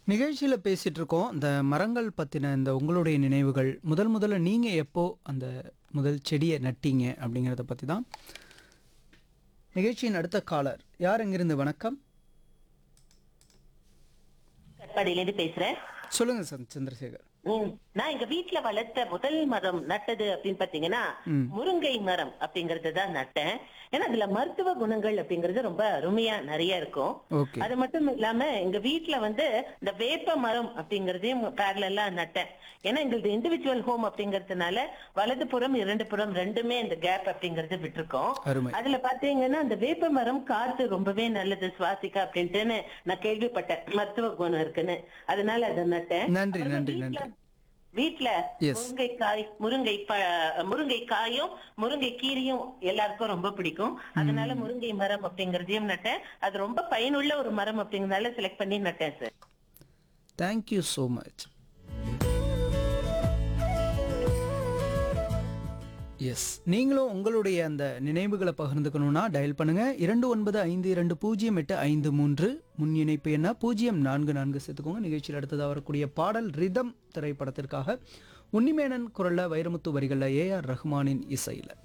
நிகழ்ச்சியில் பேசிட்டு இருக்கோம் இந்த மரங்கள் பற்றின இந்த உங்களுடைய நினைவுகள் முதல் முதல்ல நீங்கள் எப்போ அந்த முதல் செடியை நட்டீங்க அப்படிங்கிறத பற்றி தான் நிகழ்ச்சியின் அடுத்த காலர் யார் எங்கிருந்து வணக்கம் கட்பாடியிலேருந்து பேசுறேன் சொல்லுங்க சார் சந்திரசேகர் ம், நான் எங்க வீட்ல வளர்த்த முதல் மரம் நட்டது அப்படின்னு பாத்தீங்கன்னா முருங்கை மரம் அப்படிங்கறது தான் நட்டேன் ஏன்னா அதுல மருத்துவ குணங்கள் அப்படிங்கறது ரொம்ப அருமையா நிறைய இருக்கும் ஓகே அது மட்டும் இல்லாம எங்க வீட்ல வந்து இந்த வேப்ப மரம் அப்படிங்கறதையும் பேரலா நட்டேன் ஏன்னா எங்களுக்கு இண்டிவிஜுவல் ஹோம் அப்படிங்கறதுனால வலது புறம் இரண்டு புறம் ரெண்டுமே இந்த கேப் அப்படிங்கறது விட்டுருக்கோம் அருமை அதுல பாத்தீங்கன்னா அந்த வேப்ப மரம் காத்து ரொம்பவே நல்லது சுவாசிக்க அப்படின்ட்டுன்னு நான் கேள்விப்பட்டேன் மருத்துவ குணம் இருக்குன்னு அதனால அதை நட்டேன் நன்றி அப்புறமா நன்றி வீட்ல- நன்றி வீட்ல Yes. முருங்கைக்காய் முருங்கை ப- முருங்கை காயும் முருங்கை கீரையும் எல்லாருக்கும் ரொம்ப பிடிக்கும் அதனால முருங்கை மரம் அப்படிங்கறதையும் நட்டேன் அது ரொம்ப பயனுள்ள ஒரு மரம் அப்படிங்கறதால செலக்ட் பண்ணி நட்டேன் sir thank you so much yes நீங்களும் உங்களுடைய அந்த நினைவுகளை பகிர்ந்துக்கணும்னா டயல் பண்ணுங்க இரண்டு ஒன்பது ஐந்து இரண்டு பூஜ்ஜியம் எட்டு ஐந்து மூன்று முன் இணைப்பு என்ன பூஜ்ஜியம் நான்கு நான்கு சேர்த்துக்கோங்க நிகழ்ச்சியில் அடுத்ததாக வரக்கூடிய பாடல் ரிதம் திரைப்படத்திற்காக உன்னிமேனன் குரல்ல வைரமுத்து வரிகளில் ஏஆர் ரஹ்மானின் இசையில்